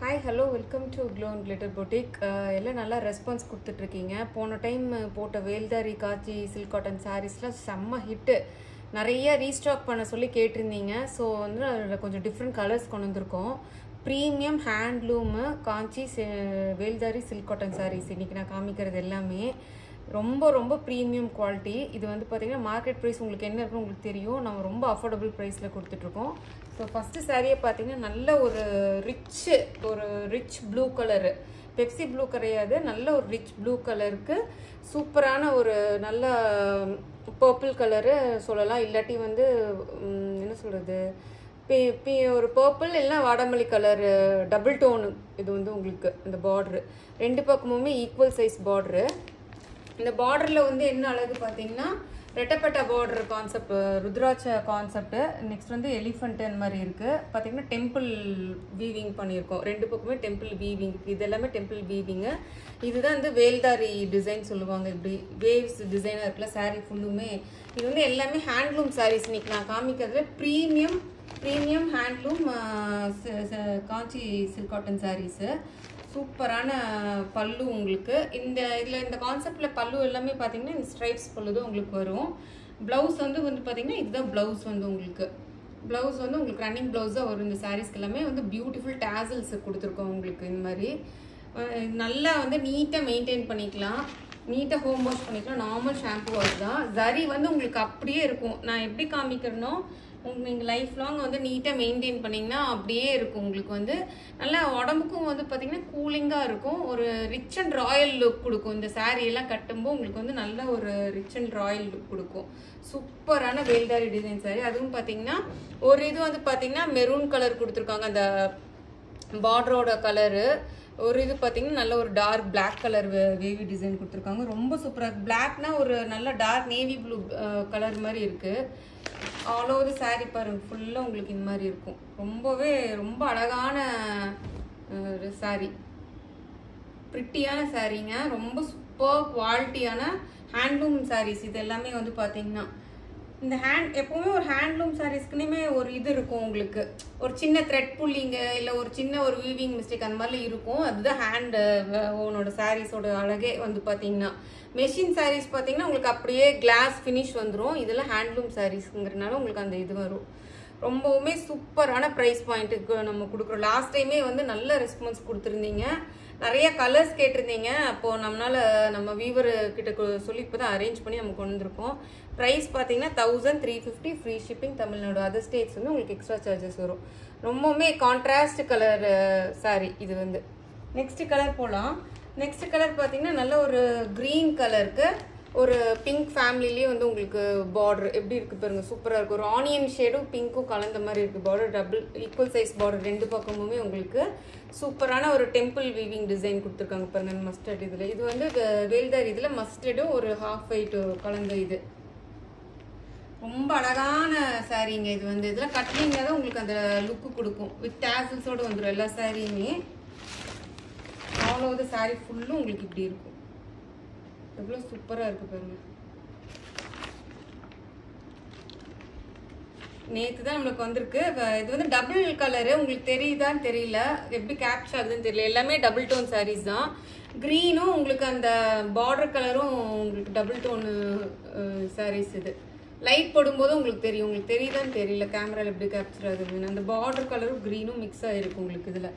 hi hello welcome to clone glitter boutique எல்லாம் நல்லா response கொடுத்துட்ருக்கீங்க போன டைம் போட்ட வேல்தாரி காட்சி சில்க் காட்டன் சாரீஸ்லாம் செம்ம ஹிட்டு நிறைய ரீஸ்டாக் பண்ண சொல்லி கேட்டிருந்தீங்க ஸோ வந்து அதில் கொஞ்சம் டிஃப்ரெண்ட் கலர்ஸ் கொண்டு வந்திருக்கோம் ப்ரீமியம் ஹேண்ட்லூமு காஞ்சி சி- வேல்தாரி சில்க் காட்டன் சாரீஸ் இன்றைக்கி நான் காமிக்கிறது எல்லாமே ரொம்ப ரொம்ப ப்ரீமியம் குவாலிட்டி இது வந்து பார்த்தீங்கன்னா மார்க்கெட் ப்ரைஸ் உங்களுக்கு என்ன இருக்குன்னு உங்களுக்கு தெரியும் நம்ம ரொம்ப அஃபோர்டபுள் ப்ரைஸில் கொடுத்துட்ருக்கோம் ஸோ ஃபஸ்ட்டு சாரியை பார்த்தீங்கன்னா நல்ல ஒரு ரிச்சு ஒரு rich blue colour Pepsi blue கிடையாது நல்ல ஒரு ரிச் ப்ளூ கலருக்கு சூப்பரான ஒரு நல்ல பர்பிள் கலரு சொல்லலாம் இல்லாட்டி வந்து ம், என்ன சொல்கிறது பி பி ஒரு பர்பிள் இல்லைன்னா வாடாமல்லி கலர் டபுள் டோனு இது வந்து உங்களுக்கு இந்த பார்ட்ரு ரெண்டு பக்கமுமே ஈக்குவல் சைஸ் பார்ட்ரு இந்த பார்டரில் வந்து என்ன அழகு பார்த்தீங்கன்னா ரெட்டப்பட்ட border concept rudraksha concept next வந்து எலிஃபண்ட் அந்த மாதிரி இருக்குது பார்த்தீங்கன்னா டெம்பிள் வீவிங் பண்ணியிருக்கோம் ரெண்டு பக்கமே டெம்பிள் வீவிங் இது எல்லாமே டெம்பிள் வீவிங்கு இதுதான் வந்து வேல்தாரி டிசைன் சொல்லுவாங்க இப்படி வேவ்ஸ் டிசைனாக இருக்குல்ல saree ஃபுல்லுமே இது வந்து எல்லாமே ஹேண்ட்லூம் sarees இன்னைக்கு நான் காமிக்கிறதுல premium premium handloom Kanchi silk cotton sarees சூப்பரான பல்லு உங்களுக்கு இந்த இதில் இந்த கான்செப்டில் பல்லு எல்லாமே பார்த்தீங்கன்னா இந்த ஸ்ட்ரைப்ஸ் பல்லு தான் உங்களுக்கு வரும் ப்ளவுஸ் வந்து வந்து பார்த்தீங்கன்னா இதுதான் ப்ளவுஸ் வந்து உங்களுக்கு ப்ளவுஸ் வந்து உங்களுக்கு ரன்னிங் ப்ளவுஸ் தான் வரும் இந்த சாரீஸ்க்கு எல்லாமே வந்து பியூட்டிஃபுல் டேசல்ஸ் கொடுத்துருக்கோம் உங்களுக்கு இந்த மாதிரி அஹ் நல்லா வந்து நீட்டாக மெயின்டைன் பண்ணிக்கலாம் நீட்டாக ஹோம் வாஷ் பண்ணிக்கலாம் நார்மல் ஷாம்பு தான் ஜரி வந்து உங்களுக்கு அப்படியே இருக்கும் நான் எப்படி காமிக்கிறேனோ உங்களுக்கு நீங்கள் லைஃப் லாங் வந்து நீட்டாக மெயின்டைன் பண்ணிங்கன்னா அப்படியே இருக்கும் உங்களுக்கு வந்து நல்லா உடம்புக்கும் வந்து பார்த்தீங்கன்னா கூலிங்காக இருக்கும் ஒரு ரிச் அண்ட் ராயல் லுக் கொடுக்கும் இந்த saree எல்லாம் கட்டும்போது உங்களுக்கு வந்து நல்ல ஒரு ரிச் அண்ட் ராயல் லுக் கொடுக்கும் சூப்பரான வேல்தாரி டிசைன் saree அதுவும் பார்த்தீங்கன்னா ஒரு இது வந்து பார்த்தீங்கன்னா மெரூன் கலர் கொடுத்துருக்காங்க அந்த பார்டரோட கலரு ஒரு இது பார்த்தீங்கன்னா நல்ல ஒரு dark Black colour wavy design கொடுத்துருக்காங்க ரொம்ப சூப்பராக பிளாக்னா ஒரு நல்ல டார்க் நேவி ப்ளூ கலர் மாதிரி இருக்குது ஆல் ஓவர் saree பாருங்க ஃபுல்லாக உங்களுக்கு இந்த மாதிரி இருக்கும் ரொம்பவே ரொம்ப அழகான saree ப்ரிட்டியான சாரீங்க ரொம்ப சூப்பர் குவாலிட்டியான ஹேண்ட்லூம் சாரீஸ் இது எல்லாமே வந்து பார்த்தீங்கன்னா இந்த ஹேண்ட் எப்பவுமே ஒரு ஹேண்ட்லூம் சாரீஸ்க்குனே ஒரு இது இருக்கும் உங்களுக்கு ஒரு சின்ன த்ரெட் புல்லிங்க இல்லை ஒரு சின்ன ஒரு வீவிங் மிஸ்டேக் அந்த மாதிரிலாம் இருக்கும் அதுதான் ஹேண்ட் உன்னோட சாரீஸோட அழகே வந்து பார்த்தீங்கன்னா மெஷின் சாரீஸ் பார்த்தீங்கன்னா உங்களுக்கு அப்படியே கிளாஸ் ஃபினிஷ் வந்துடும் இதெல்லாம் ஹேண்ட்லூம் சாரீஸ்ங்கிறனால உங்களுக்கு அந்த இது வரும் ரொம்பவுமே சூப்பரான ப்ரைஸ் பாயிண்ட்டுக்கு நம்ம கொடுக்குறோம் லாஸ்ட் டைமே வந்து நல்ல ரெஸ்பான்ஸ் கொடுத்துருந்தீங்க நிறைய கலர்ஸ் கேட்டிருந்தீங்க அப்போது நம்மளால் நம்ம வீவர் கிட்ட கு- சொல்லி இப்போ தான் அரேஞ்ச் பண்ணி நம்ம கொண்டு வந்திருக்கோம் ப்ரைஸ் பார்த்தீங்கன்னா thousand three fifty free shipping Tamil Nadu other states வந்து உங்களுக்கு எக்ஸ்ட்ரா சார்ஜஸ் வரும் ரொம்பவுமே கான்ட்ராஸ்ட் கலர் saree இது வந்து நெக்ஸ்ட் கலர் போகலாம் நெக்ஸ்ட் கலர் பார்த்தீங்கன்னா நல்ல ஒரு க்ரீன் கலருக்கு ஒரு பிங்க் ஃபேமிலிலேயே வந்து உங்களுக்கு பார்டர் எப்படி இருக்கு பாருங்க சூப்பராக இருக்கு ஒரு ஆனியன் ஷேடும் பிங்க்கும் கலந்த மாதிரி இருக்கு border double equal size border ரெண்டு பக்கமுமே உங்களுக்கு சூப்பரான ஒரு டெம்பிள் வீவிங் டிசைன் கொடுத்துருக்காங்க பாருங்க மஸ்டர்ட் இதில் இது வந்து வே- வேல்தார் இதில் மஸ்டர்டும் ஒரு ஹாஃப் ஒயிட் கலந்த இது ரொம்ப அழகான சாரீங்க இது வந்து இதில் கட்டினீங்க தான் உங்களுக்கு அந்த லுக்கு கொடுக்கும் வித் டேசல்ஸோடு வந்துடும் எல்லா சாரியுமே ஆல் ஓவர் சாரீ ஃபுல்லும் உங்களுக்கு இப்படி இருக்கும் எவ்வளோ சூப்பராக இருக்கு பாருங்க நேற்று தான் நம்மளுக்கு வந்திருக்கு வ- இது வந்து டபுள் கலரு உங்களுக்கு தெரியுதான்னு தெரியல எப்படி கேப்ச் ஆகுதுன்னு தெரியல எல்லாமே டபுள் டோன் சாரீஸ் தான் க்ரீனும் உங்களுக்கு அந்த பார்டர் கலரும் உங்களுக்கு டபுள் டோன் சாரீஸ் இது லைட் போடும்போது உங்களுக்கு தெரியும் உங்களுக்கு தெரியுதான்னு தெரியல கேமராவில் எப்படி கேப்சர் ஆகுதுன்னு அந்த பார்டர் கலரும் க்ரீனும் மிக்ஸ் ஆகிருக்கு உங்களுக்கு இதில்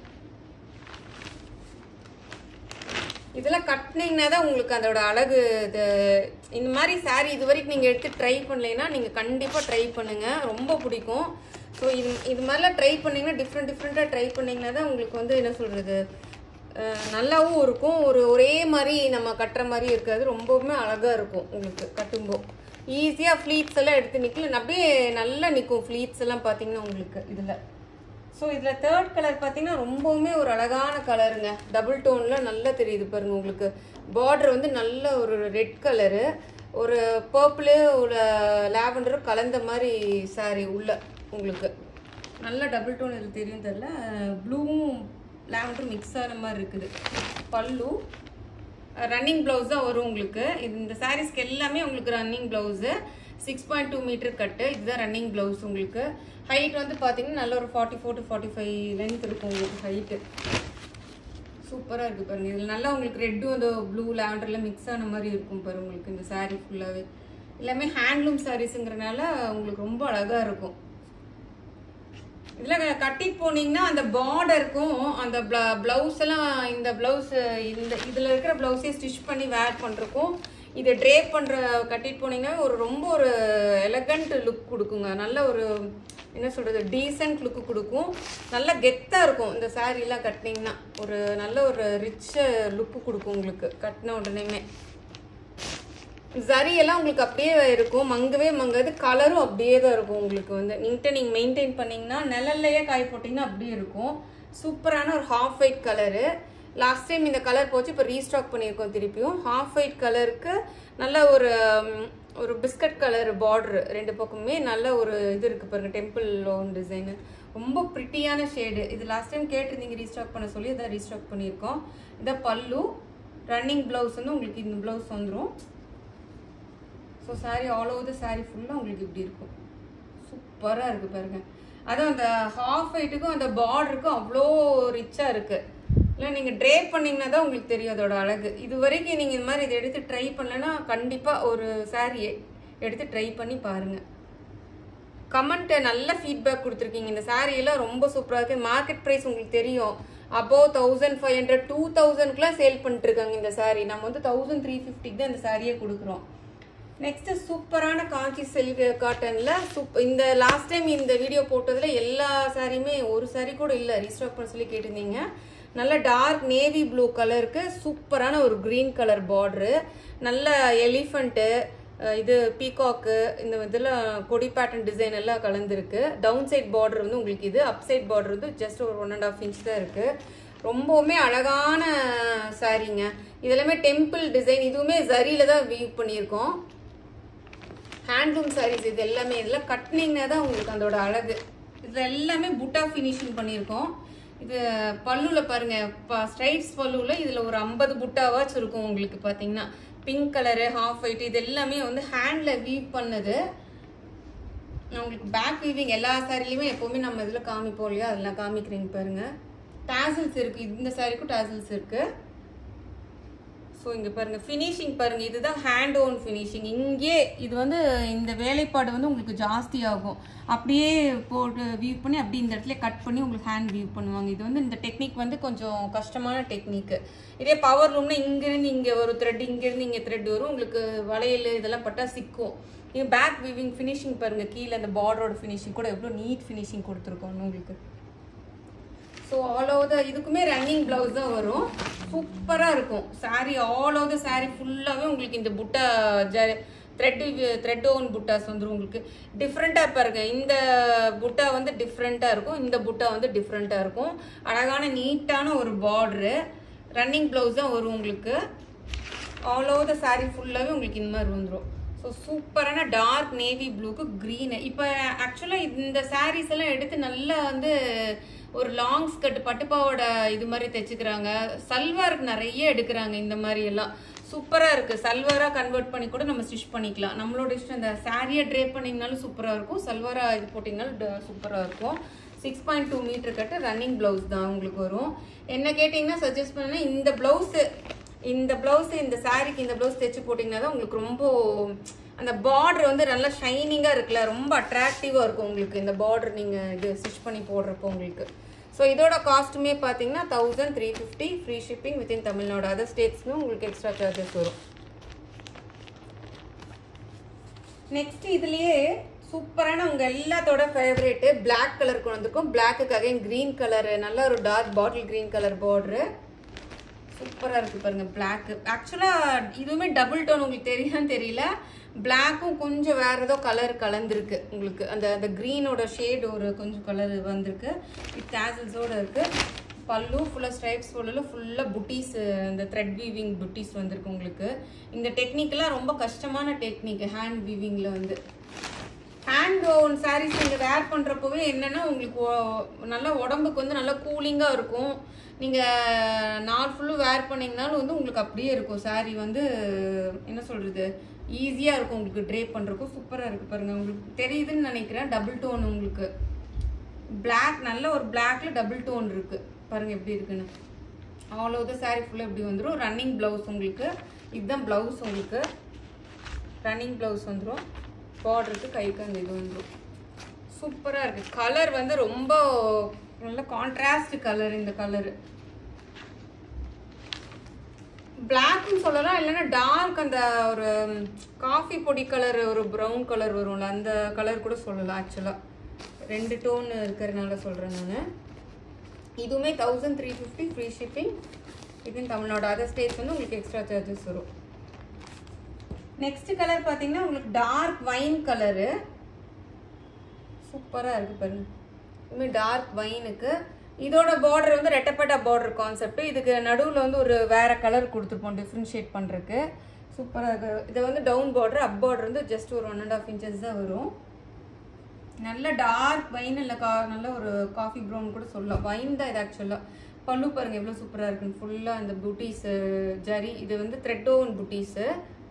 இதெல்லாம் கட்டினீங்கன்னா தான் உங்களுக்கு அதோட அழகு இது இந்த மாதிரி saree இது வரைக்கும் நீங்கள் எடுத்து ட்ரை பண்ணலைன்னா நீங்கள் கண்டிப்பாக ட்ரை பண்ணுங்கள் ரொம்ப பிடிக்கும் ஸோ இது இது மாதிரிலாம் ட்ரை பண்ணீங்கன்னா டிஃப்ரெண்ட் டிஃப்ரெண்ட்டாக ட்ரை பண்ணீங்கன்னா தான் உங்களுக்கு வந்து என்ன சொல்கிறது நல்லாவும் இருக்கும் ஒரு ஒரே மாதிரி நம்ம கட்டுற மாதிரி இருக்காது ரொம்பவுமே அழகாக இருக்கும் உங்களுக்கு கட்டும்போது ஈஸியாக ஃப்ளீட்ஸ் எல்லாம் எடுத்து நிற்கல அப்படியே நல்லா நிற்கும் ஃப்ளீட்ஸ் எல்லாம் பார்த்தீங்கன்னா உங்களுக்கு இதில் ஸோ இதில் தேர்ட் கலர் பார்த்தீங்கன்னா ரொம்பவுமே ஒரு அழகான கலருங்க டபுள் டோனில் நல்லா தெரியுது பாருங்க உங்களுக்கு பார்டர் வந்து நல்ல ஒரு ரெட் கலரு ஒரு பர்பிளு ஒரு லாவெண்டரும் கலந்த மாதிரி saree உள்ள உங்களுக்கு நல்ல டபுள் டோன் இதில் தெரியும் தெரில ப்ளூவும் லாவெண்டரும் மிக்ஸ் ஆன மாதிரி இருக்குது பல்லு ரன்னிங் ப்ளவுஸ் தான் வரும் உங்களுக்கு இது இந்த சாரீஸ்க்கு எல்லாமே உங்களுக்கு running blouse six point two metre கட்டு இதுதான் ரன்னிங் ப்ளவுஸ் உங்களுக்கு ஹைட் வந்து பார்த்தீங்கன்னா நல்ல ஒரு forty four to forty five length இருக்கும் உங்களுக்கு ஹைட்டு சூப்பராக இருக்குது பாருங்க இதில் நல்லா உங்களுக்கு ரெட்டும் அந்த ப்ளூ லேவண்டர்லாம் மிக்ஸ் ஆன மாதிரி இருக்கும் பாருங்க உங்களுக்கு இந்த saree ஃபுல்லாகவே எல்லாமே ஹேண்ட்லூம் சாரீஸுங்கிறனால உங்களுக்கு ரொம்ப அழகாக இருக்கும் இதில் கட்டிட்டு போனீங்கன்னா அந்த பார்டருக்கும் அந்த ப்ளவுஸ் எல்லாம் இந்த ப்ளவுஸ் இந்த இதில் இருக்கிற ப்ளவுஸே ஸ்டிச் பண்ணி வேர் பண்ணுறக்கும் இதை ட்ரேப் பண்ணுற கட்டிட்டு போனீங்கன்னா ஒரு ரொம்ப ஒரு எலகண்ட் லுக் கொடுக்குங்க நல்ல ஒரு என்ன சொல்கிறது டீசென்ட் லுக்கு கொடுக்கும் நல்ல கெத்தாக இருக்கும் இந்த சாரீலாம் கட்டினீங்கன்னா ஒரு நல்ல ஒரு ரிச் லுக்கு கொடுக்கும் உங்களுக்கு கட்டின உடனேமே சரி எல்லாம் உங்களுக்கு அப்படியே இருக்கும் மங்கவே மங்காது கலரும் அப்படியே தான் இருக்கும் உங்களுக்கு வந்து நீங்கிட்ட நீங்கள் மெயின்டைன் பண்ணீங்கன்னா நிழல்லையே காய போட்டிங்கன்னா அப்படியே இருக்கும் சூப்பரான ஒரு half white colour last time இந்த கலர் போச்சு இப்போ ரீஸ்டாக் பண்ணியிருக்கோம் திருப்பியும் ஹாஃப் ஒயிட் கலருக்கு நல்ல ஒரு ம், ஒரு பிஸ்கட் கலர் பார்டர் ரெண்டு பக்கமுமே நல்ல ஒரு இது இருக்குது பாருங்க டெம்பிள் லோன் டிசைனு ரொம்ப ப்ரிட்டியான ஷேடு இது லாஸ்ட் டைம் கேட்டிருந்தீங்க ரீஸ்டாக் பண்ண சொல்லி இதை ரீஸ்டாக் பண்ணியிருக்கோம் இதை பல்லு ரன்னிங் ப்ளவுஸ் வந்து உங்களுக்கு இந்த ப்ளவுஸ் வந்துடும் so saree all over the saree ஃபுல்லாக உங்களுக்கு இப்படி இருக்கும் சூப்பராக இருக்குது பாருங்க அதுவும் அந்த ஹாஃப் ஒயிட்டுக்கும் அந்த பார்டருக்கும் அவ்வளோ ரிச்சாக இருக்குது இல்லை நீங்கள் ட்ரேப் பண்ணிங்கன்னா தான் உங்களுக்கு தெரியும் அதோட அழகு இது வரைக்கும் நீங்கள் இந்த மாதிரி இதை எடுத்து ட்ரை பண்ணலைன்னா கண்டிப்பாக ஒரு saree எடுத்து ட்ரை பண்ணி பாருங்கள் கமெண்ட்டை நல்ல ஃபீட்பேக் கொடுத்துருக்கீங்க இந்த saree எல்லாம் ரொம்ப சூப்பராக இருக்குது மார்க்கெட் ப்ரைஸ் உங்களுக்கு தெரியும் above thousand five hundred two தௌசண்ட்க்குலாம் சேல் பண்ணிட்டு இருக்காங்க இந்த saree நம்ம வந்து தௌசண்ட் த்ரீ ஃபிஃப்டிக்கு தான் இந்த சாரியை கொடுக்குறோம் நெக்ஸ்ட் சூப்பரான காஞ்சி சில்க் காட்டன்ல சூப் இந்த லாஸ்ட் டைம் இந்த வீடியோ போட்டதுல எல்லா சாரியுமே ஒரு சாரி கூட இல்லை ரீஸ்டாக் பண்ண சொல்லி கேட்டிருந்தீங்க நல்ல டார்க் நேவி ப்ளூ கலருக்கு சூப்பரான ஒரு green கலர் பார்டரு நல்ல எலிஃபண்ட்டு இது பீகாக்கு இந்த இதில் கொடி பேட்டர்ன் டிசைன் எல்லாம் கலந்துருக்கு டவுன் சைட் பார்டர் வந்து உங்களுக்கு இது அப் சைட் பார்டர் வந்து ஜஸ்ட் ஒரு ஒன் அண்ட் ஆஃப் இன்ச் தான் இருக்குது ரொம்பவுமே அழகான சாரீங்க இதெல்லாமே டெம்பிள் டிசைன் இதுவுமே ஜரியில தான் வீவ் பண்ணியிருக்கோம் ஹேண்ட்லூம் சாரீஸ் இது எல்லாமே இதெல்லாம் கட்டினீங்கன்னா தான் உங்களுக்கு அதோட அழகு இது எல்லாமே புட்டா ஃபினிஷிங் பண்ணியிருக்கோம் இது பல்லுல பாருங்க ஸ்ட்ரைட்ஸ் பல்லுல இதுல ஒரு ஐம்பது புட்டாவாச்சும் இருக்கும் உங்களுக்கு பாத்தீங்கன்னா பிங்க் கலரு ஹாஃப் ஒயிட் இது எல்லாமே வந்து ஹேண்ட்ல வீவ் பண்ணது உங்களுக்கு பேக் வீவிங் எல்லா சாரிலையுமே எப்பவுமே நம்ம இதுல காமிப்போம் இல்லையா அதெல்லாம் காமிக்கிறீங்க பாருங்க டாசல்ஸ் இருக்கு இந்த சாரிக்கும் டாசல்ஸ் இருக்கு ஸோ இங்கே பாருங்க ஃபினிஷிங் பாருங்க இதுதான் ஹேண்ட் ஓன் ஃபினிஷிங் இங்கே இது வந்து இந்த வேலைப்பாடு வந்து உங்களுக்கு ஜாஸ்தி ஆகும் அப்படியே போட்டு வியூ பண்ணி அப்படி இந்த இடத்துல கட் பண்ணி உங்களுக்கு ஹேண்ட் வியூ பண்ணுவாங்க இது வந்து இந்த டெக்னிக் வந்து கொஞ்சம் கஷ்டமான டெக்னிக் இதே பவர் ரூம்னா இங்கிருந்து இங்கே ஒரு த்ரெட் இங்கிருந்து இங்கே த்ரெட் வரும் உங்களுக்கு வளையல் இதெல்லாம் பட்டா சிக்கும் இது பேக் வீவிங் ஃபினிஷிங் பாருங்க கீழே அந்த பார்டரோட ஃபினிஷிங் கூட எவ்வளோ நீட் ஃபினிஷிங் கொடுத்துருக்கோம் உங்களுக்கு ஸோ ஆல் ஓவர் த இதுக்குமே ரன்னிங் ப்ளவுஸ் தான் வரும் சூப்பராக இருக்கும் saree all over the saree ஃபுல்லாகவே உங்களுக்கு இந்த புட்டா ஜ த்ரெட் த்ரெட் ஓன் புட்டாஸ் வந்துடும் உங்களுக்கு டிஃப்ரெண்ட்டாக பாருங்க இந்த புட்டா வந்து டிஃப்ரெண்ட்டாக இருக்கும் இந்த புட்டா வந்து டிஃப்ரெண்ட்டாக இருக்கும் அழகான நீட்டான ஒரு பார்டரு ரன்னிங் ப்ளவுஸ் தான் வரும் உங்களுக்கு ஆல் ஓவர் த saree ஃபுல்லாகவே உங்களுக்கு இந்த மாதிரி வந்துடும் ஸோ சூப்பரான டார்க் நேவி ப்ளூக்கு க்ரீனு இப்போ ஆக்சுவலாக இந்த sarees எல்லாம் எடுத்து நல்லா வந்து ஒரு லாங் ஸ்கர்ட் பட்டுப்பாவோட இது மாதிரி தைச்சுக்கிறாங்க சல்வாருக்கு நிறைய எடுக்கிறாங்க இந்த மாதிரி எல்லாம் சூப்பராக இருக்குது சல்வாராக கன்வெர்ட் பண்ணி கூட நம்ம ஸ்டிச் பண்ணிக்கலாம் நம்மளோட இஷ்டம் இந்த சாரியை ட்ரேப் பண்ணிங்கனாலும் சூப்பராக இருக்கும் சல்வாராக இது போட்டிங்கனாலும் சூப்பராக இருக்கும் சிக்ஸ் பாயிண்ட் டூ மீட்டர் கட்டு ரன்னிங் ப்ளவுஸ் தான் உங்களுக்கு வரும் என்ன கேட்டிங்கன்னா சஜஸ்ட் பண்ணேன்னா இந்த ப்ளவுஸு இந்த ப்ளவுஸ் இந்த சாரிக்கு இந்த ப்ளவுஸ் தைச்சு போட்டிங்கன்னா தான் உங்களுக்கு ரொம்ப அந்த பார்டர் வந்து நல்லா ஷைனிங்காக இருக்குல்ல ரொம்ப அட்ராக்டிவாக இருக்கும் உங்களுக்கு இந்த பார்டர் நீங்கள் இது ஸ்டிச் பண்ணி போடுறப்போ உங்களுக்கு ஸோ இதோட காஸ்ட்டுமே பார்த்தீங்கன்னா thousand three fifty free shipping within Tamil Nadu other ஸ்டேட்ஸ்மே உங்களுக்கு எக்ஸ்ட்ரா சார்ஜஸ் வரும் நெக்ஸ்ட் இதுலயே சூப்பரான உங்க எல்லாத்தோட ஃபேவரேட்டு பிளாக் கலர் கொண்டு வந்திருக்கோம் பிளாக்குக்கு அகைன் கிரீன் கலர் நல்ல ஒரு dark bottle green colour border சூப்பராக இருக்கு பாருங்க பிளாக் ஆக்சுவலாக இதுவுமே டபுள் டோன் உங்களுக்கு தெரியான்னு தெரியல பிளாக்கும் கொஞ்சம் வேற ஏதோ கலர் கலந்துருக்கு உங்களுக்கு அந்த அந்த க்ரீனோட ஷேட் ஒரு கொஞ்சம் கலர் வந்திருக்கு வித் டேசல்ஸோட இருக்கு பல்லு ஃபுல்லாக ஸ்ட்ரைப்ஸ் ஃபுல்லில் ஃபுல்லாக புட்டீஸ் இந்த த்ரெட் வீவிங் புட்டீஸ் வந்திருக்கு உங்களுக்கு இந்த டெக்னிக்லாம் ரொம்ப கஷ்டமான டெக்னிக் ஹேண்ட் வீவிங்கில் வந்து ஹேண்ட் ஓன் சாரீஸ் நீங்கள் வேர் பண்ணுறப்பவே என்னென்னா உங்களுக்கு ஒ- நல்லா உடம்புக்கு வந்து நல்லா கூலிங்காக இருக்கும் நீங்கள் நாள் ஃபுல்லும் வேர் பண்ணிங்கனாலும் வந்து உங்களுக்கு அப்படியே இருக்கும் saree வந்து என்ன சொல்கிறது ஈஸியாக இருக்கும் உங்களுக்கு ட்ரேப் பண்ணுறக்கும் சூப்பராக இருக்குது பாருங்கள் உங்களுக்கு தெரியுதுன்னு நினைக்கிறேன் டபுள் டோன் உங்களுக்கு Black நல்ல ஒரு பிளாக்ல டபுள் டோன் இருக்குது பாருங்கள் எப்படி இருக்குன்னு ஆல் ஓவர் சாரீ ஃபுல்லாக இப்படி வந்துடும் ரன்னிங் ப்ளவுஸ் உங்களுக்கு இதுதான் ப்ளவுஸ் உங்களுக்கு ரன்னிங் ப்ளவுஸ் வந்துடும் பார்டருக்கு கைக்கு அந்த இது வந்துடும் சூப்பராக இருக்குது கலர் வந்து ரொம்ப நல்ல கான்ட்ராஸ்ட் கலர் இந்த கலரு பிளாக்னு சொல்லலாம் இல்லைன்னா டார்க் அந்த ஒரு காஃபி பொடி கலர் ஒரு ப்ரௌன் கலர் வரும்ல அந்த கலர் கூட சொல்லலாம் ஆக்சுவலாக ரெண்டு டோன் இருக்கிறதுனால சொல்கிறேன் நான் இதுவுமே thousand three fifty free shipping இதுன்னு தமிழ்நாடு அதர் ஸ்டேட்ஸ் வந்து உங்களுக்கு எக்ஸ்ட்ரா சார்ஜஸ் வரும் நெக்ஸ்ட் கலர் பார்த்தீங்கன்னா உங்களுக்கு டார்க் வைன் கலரு சூப்பராக இருக்குது பாருங்க இதுவுமே டார்க் வைனுக்கு இதோட பார்டர் வந்து ரெட்டப்பட்டா பார்டர் கான்செப்ட் இதுக்கு நடுவில் வந்து ஒரு வேற கலர் கொடுத்துருப்போம் டிஃப்ரென்ஷியேட் பண்ணுறதுக்கு சூப்பராக இருக்கு இதை வந்து டவுன் பார்டர் அப் பார்டர் வந்து ஜஸ்ட் ஒரு ஒன் அண்ட் ஆஃப் இன்ச்சஸ் தான் வரும் நல்ல டார்க் வைன் இல்லை கா நல்ல ஒரு காஃபி ப்ரௌன் கூட சொல்லலாம் வைன் தான் இது ஆக்சுவலாக பல்லு பாருங்க எவ்வளோ சூப்பராக இருக்குன்னு ஃபுல்லாக இந்த புட்டீஸு ஜரி இது வந்து த்ரெட் ஓன் புட்டீஸு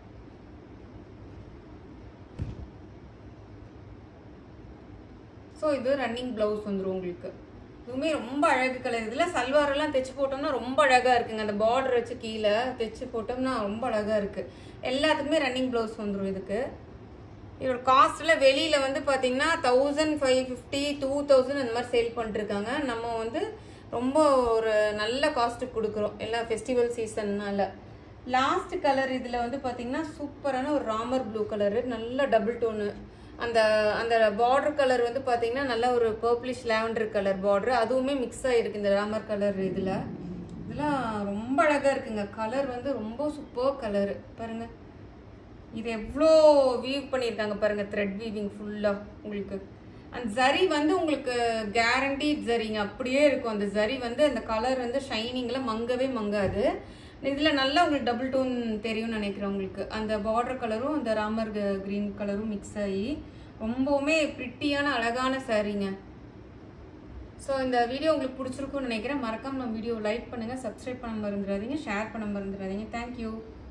ஸோ இது ரன்னிங் ப்ளவுஸ் வந்துடும் உங்களுக்கு இதுவுமே ரொம்ப அழகு கலர் இதில் சல்வாரெல்லாம் தைச்சு போட்டோம்னா ரொம்ப அழகாக இருக்குங்க அந்த பார்டர் வச்சு கீழே தைச்சு போட்டோம்னா ரொம்ப அழகாக இருக்குது எல்லாத்துக்குமே ரன்னிங் ப்ளவுஸ் வந்துடும் இதுக்கு இதோட காஸ்ட்டில் வெளியில் வந்து பார்த்தீங்கன்னா thousand five fifty two thousand அந்த மாதிரி சேல் பண்ணிருக்காங்க நம்ம வந்து ரொம்ப ஒரு நல்ல காஸ்ட்டுக்கு கொடுக்குறோம் எல்லா ஃபெஸ்டிவல் சீசன்னால லாஸ்ட் கலர் இதில் வந்து பார்த்தீங்கன்னா சூப்பரான ஒரு ராமர் ப்ளூ கலரு நல்ல டபுள் டோனு அந்த அந்த பார்டர் கலர் வந்து பார்த்தீங்கன்னா நல்ல ஒரு பர்பிளிஷ் லேவண்டர் கலர் பார்டர் அதுவுமே மிக்ஸ் ஆகிருக்கு இந்த ராமர் கலர் இதில் இதெல்லாம் ரொம்ப அழகாக இருக்குங்க கலர் வந்து ரொம்ப சூப்பர் கலரு பாருங்கள் இது எவ்வளோ வீவ் பண்ணியிருக்காங்க பாருங்க த்ரெட் வீவிங் ஃபுல்லாக உங்களுக்கு அந்த ஜரி வந்து உங்களுக்கு கேரண்டி ஜரிங்க அப்படியே இருக்கும் அந்த ஜரி வந்து அந்த கலர் வந்து ஷைனிங்கில் மங்கவே மங்காது இதில் நல்லா உங்களுக்கு டபுள் டோன் தெரியும்னு நினைக்கிறேன் உங்களுக்கு அந்த பார்டர் கலரும் அந்த ராமர் க்ரீன் கலரும் மிக்ஸ் ஆகி ரொம்பவுமே ப்ரிட்டியான அழகான சாரீங்க ஸோ இந்த வீடியோ உங்களுக்கு பிடிச்சிருக்கும்னு நினைக்கிறேன் மறக்காம நம்ம வீடியோ லைக் பண்ணுங்கள் சப்ஸ்கிரைப் பண்ண மறந்துடாதீங்க ஷேர் பண்ண மறந்துடாதீங்க தேங்க்யூ